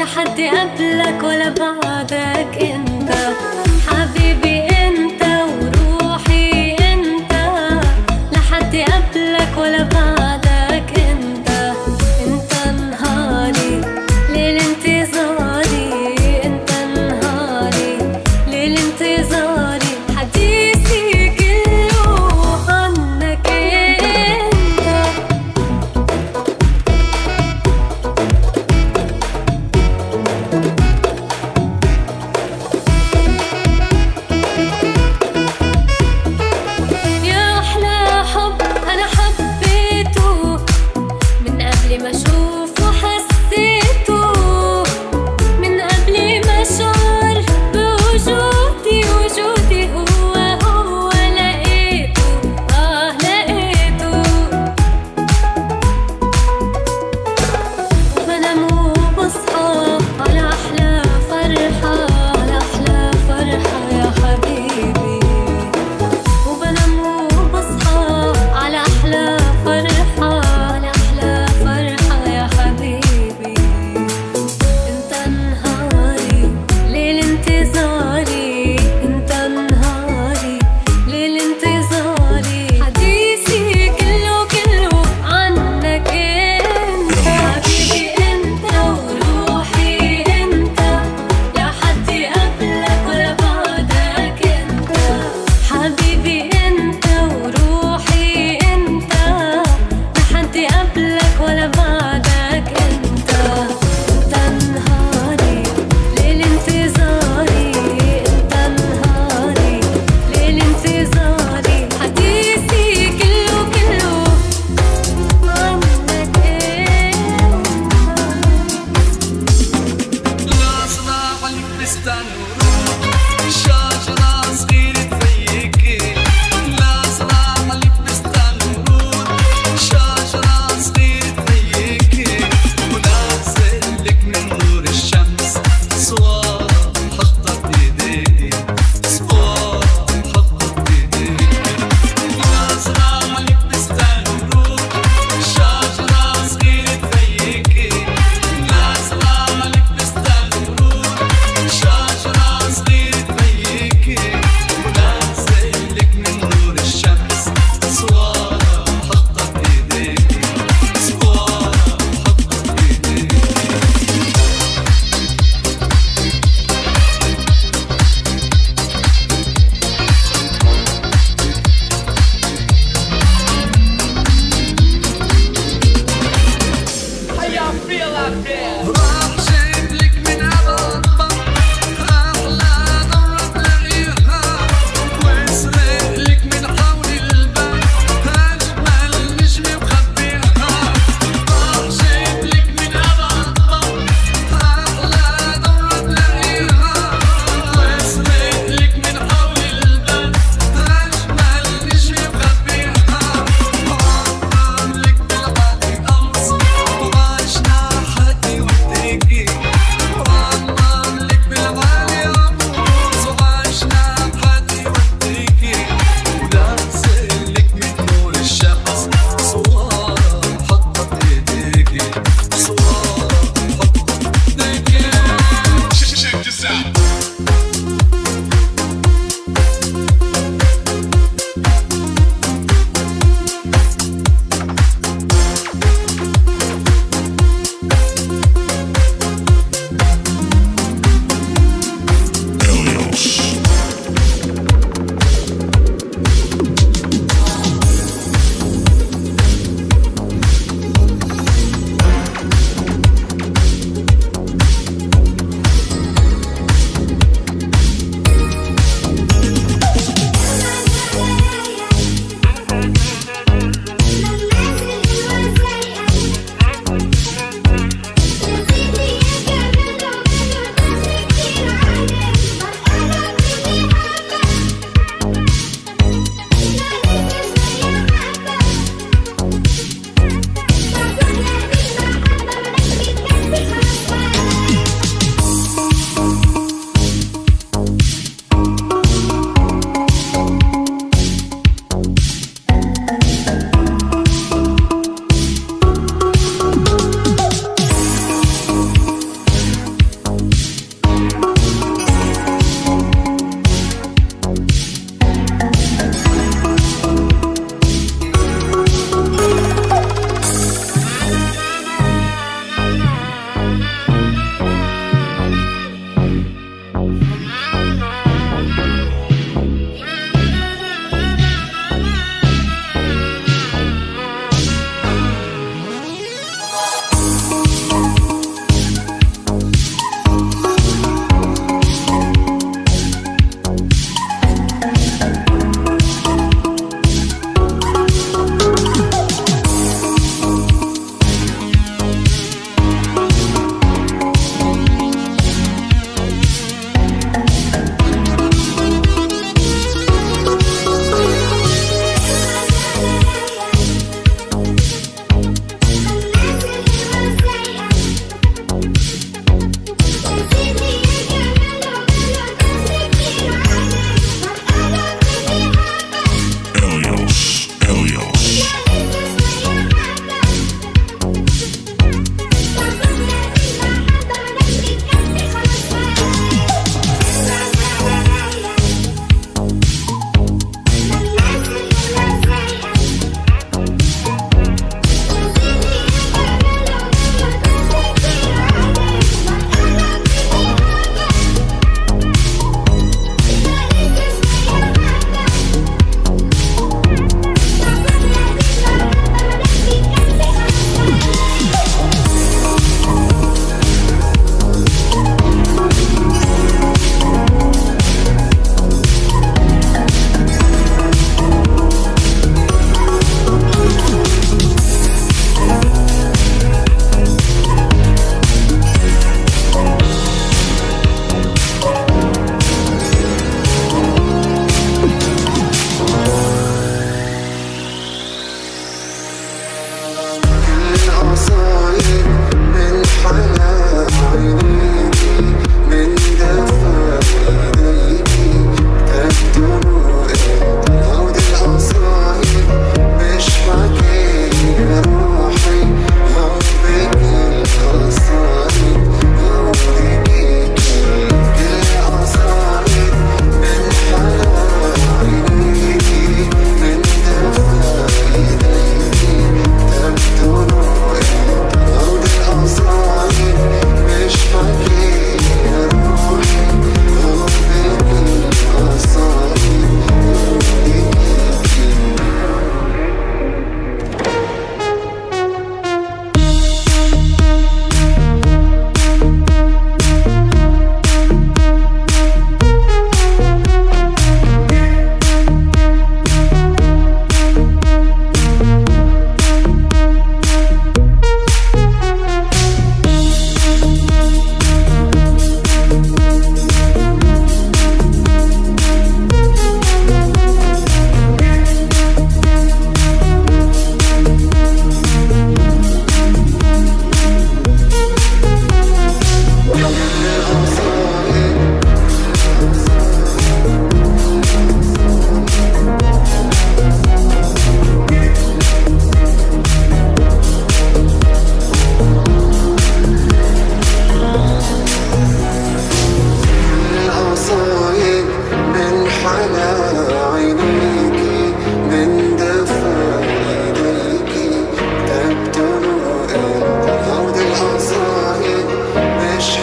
حد قبلك ولا بعدك انت حبيبي انت وروحي انت لا حد قبلك ولا بعدك انت انت نهاري ليل انتظاري انت نهاري ليل انتظاري حديثي كله عنك انت يا أحلى حب أنا حبيته من قبل ما أشوفه حسيته من قبل ما أشعر بوجودي وجودي هو هو لقيته آه لقيته بنام وبصحى على أحلى فرحة على أحلى فرحة يا حبيبي وبنام وبصحى على أحلى فرحة على أحلى فرحة يا حبيبي انت نهاري ليل انتظاري انت نهاري ليل انتظاري حديثي كله كله عنك انت حبيبي انت وروحي انت لا حد قبلك ولا بعدك انت حبيبي انت وروحي انت لا حد قبلك ولا بعدك انت انت نهاري ليل انتظاري انت نهاري ليل انتظاري حديثي كله كله عنك انت الأزرع اللي بتستنى ورود شجرة صغيرة زيك الأزرع اللي بتستنى ورود شجرة صغيرة زيك ونازل لك من نور الشمس صورة حطت بإيديك صورة حطت بإيديك الأزرع اللي بتستنى ورود شجرة صغيرة زيك الأزرع اللي بتستنى ورود شجرة صغيرة زيك ونازل لك من نور الشمس صورة حطت بإيديك صورة حطت بإيديك راح جايب لك من أبطال أحلى ضرب تلاقيها واسرق لك من حول الباب أجمل نجم مخبيها راح جايب لك من أبطال أحلى ضرب تلاقيها واسرق لك من حول الباب أجمل نجم مخبيها وعمر لك بالعالي أمس وعشنا حدي وديكي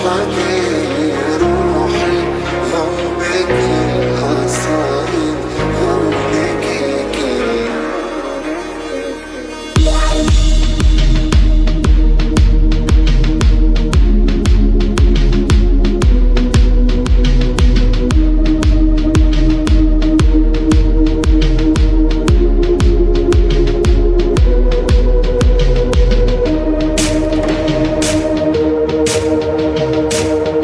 حبيبي روحي هونك القصايد هونك الكلام يا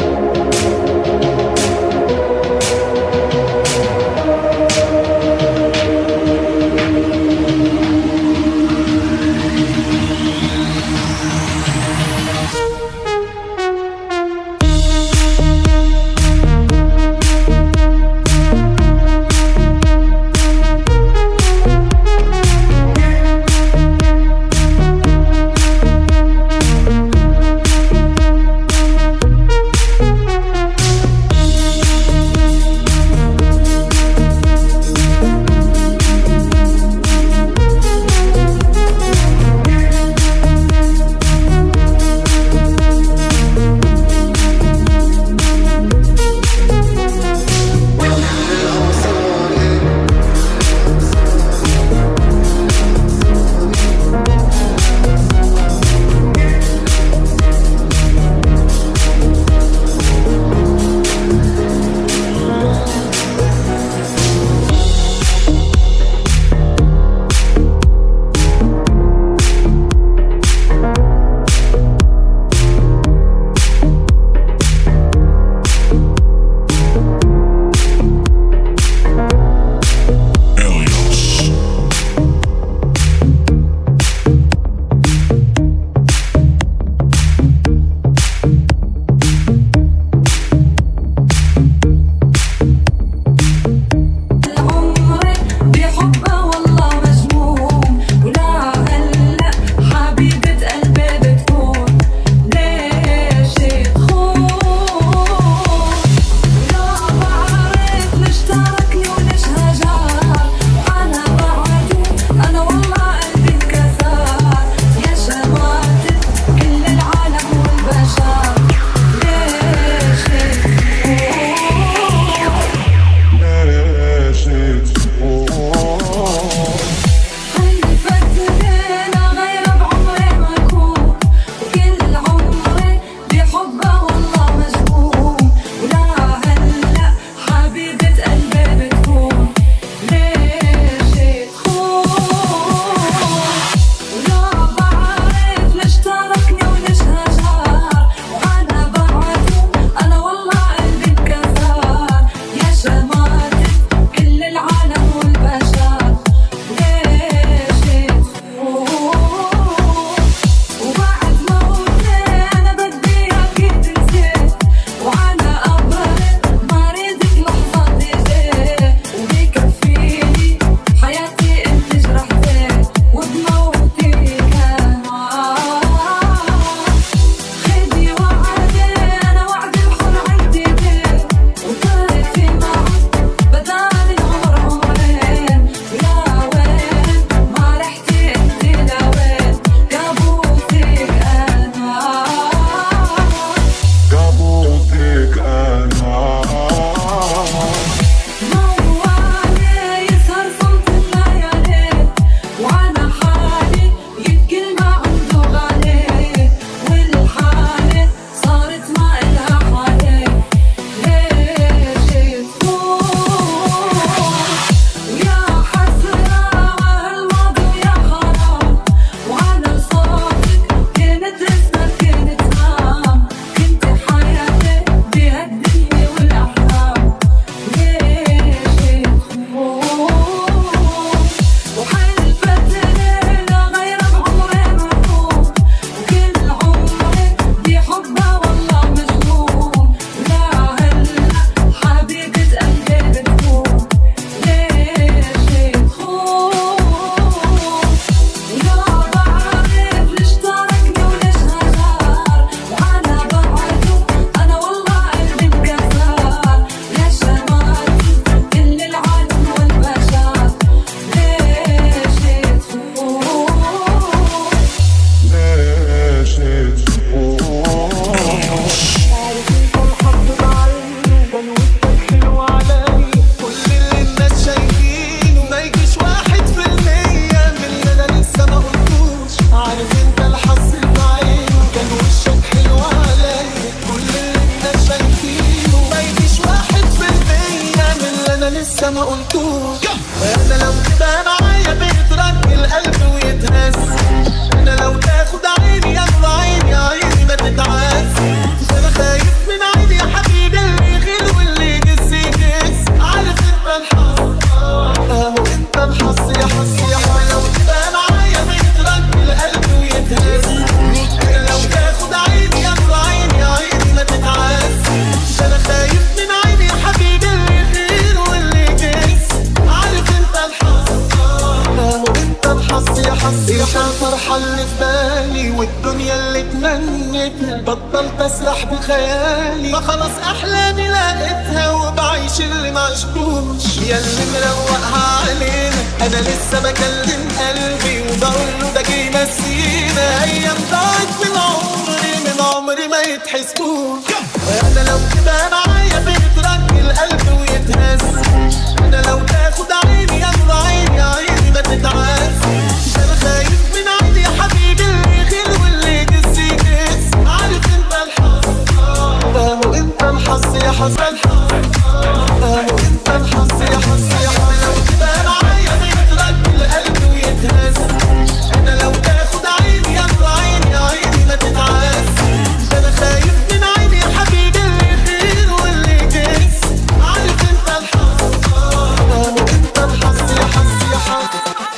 لسه ما قلتوش انا لو تبقى معايا بيترك القلب ويتهز انا لو تاخد عيني يا نور عيني عيني ما تتعز انا خايف من عيني يا حبيبي اللي يغير واللي يجس يجس عارف انت الحظ اهو انت الحظ يا حظ يا حظ لو تبقى معايا بيترك القلب ويتهز انا لو تاخد عيني يا نور عيني عيني ما تتعز انا خايف من عيني يا حبيبي اللي يغير واللي يجس عارف انت الحظ اهو انت الحظ يا حظ يا حظ الفرحة اللي في بالي والدنيا اللي تمنتني بطلت اسرح بخيالي ما خلاص احلامي لقيتها وبعيش اللي معشقوش يا اللي مروقها علينا انا لسه بكلم قلبي وبقول له ده جه نسينا ايام ضاعت من عمري من عمري ما يتحسبوش انا لو تبقى معايا بيترك القلب ويتهز انا لو تاخد عيني يا نور عيني عيني ما تتعز انا خايف من عيني يا حبيبي اللي يغير واللي يجس يجس عارف انت الحظ اهو انت الحظ يا حظ اهو انت الحظ يا حظ يا حظ لو تبقى معايا بيترك القلب ويتهز انا لو تاخد عيني يا نور عيني عيني ما تتعز انا خايف من عيني يا حبيبي اللي يغير واللي يجس عارف انت الحظ اهو انت الحظ يا حظ يا حظ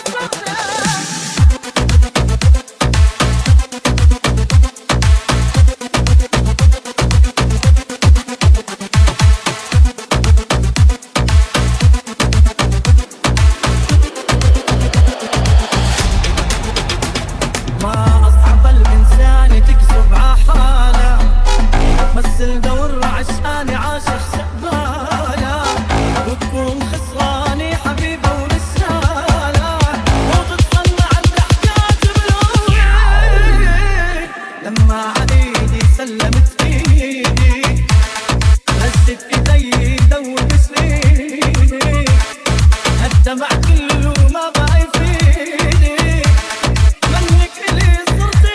ما أصعب الإنسان تكسب عحالة مثل دور عشاني عاشق سقبالة وتكون خسراني حبيبة ورسالة وتتصنع الضحكات بالهوية لما عليدي سلمت ايدي هزت ايدي دوب سنيني الدمع كله ما بقى يفيدني منك إلي صرت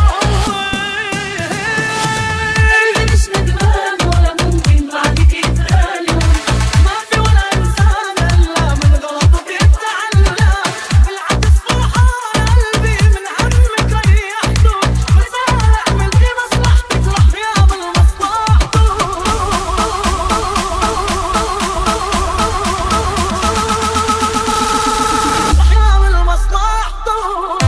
قلبي مش ندمان ولا ممكن بعدك يتألم ما في ولا إنسان إلا من غلطه بيتعلم بالعكس فرحان قلبي من همك ريحته بس أنا عملتي مصلحتك راح يعمل مصلحته راح يعمل مصلحته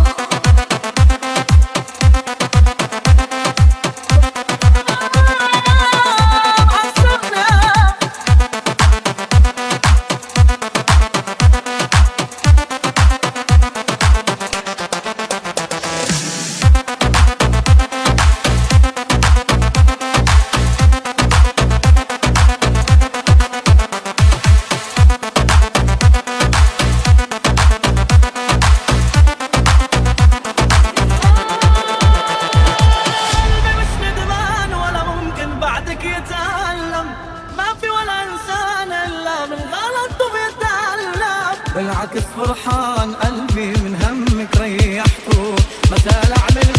قلبي مش ندمان ولا ممكن بعدك يتألم ما في ولا إنسان إلا من غلطه بيتعلم بالعكس فرحان قلبي من همك ريحته ما زال أعمل